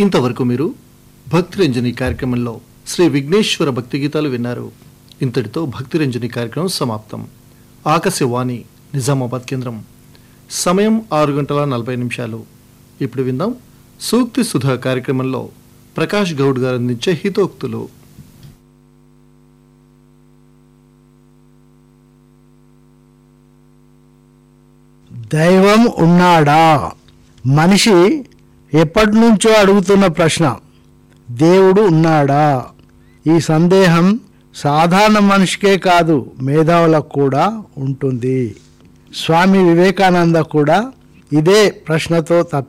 ఇంతవరకు మీరు భక్తి రంజని కార్యక్రమంలో శ్రీ విఘ్నేశ్వర భక్తి గీతాలు విన్నారు ఇంతటితో భక్తి రంజని కార్యక్రమం సమాప్తం ఆకాశవాణి నిజామాబాద్ కేంద్రం సమయం ఆరు గంటల నలభై నిమిషాలు ఇప్పుడు విందాం సూక్తి సుధా కార్యక్రమంలో ప్రకాష్ గౌడ్ గారు అందించే హితోక్తులు దైవం ఉన్నాడా మనిషి ఎప్పటి నుంచో అడుగుతున్న ప్రశ్న దేవుడు ఉన్నాడా ఈ సందేహం సాధారణ మనిషికే కాదు మేధావులకు కూడా ఉంటుంది స్వామి వివేకానంద కూడా ఇదే ప్రశ్నతో తప్పి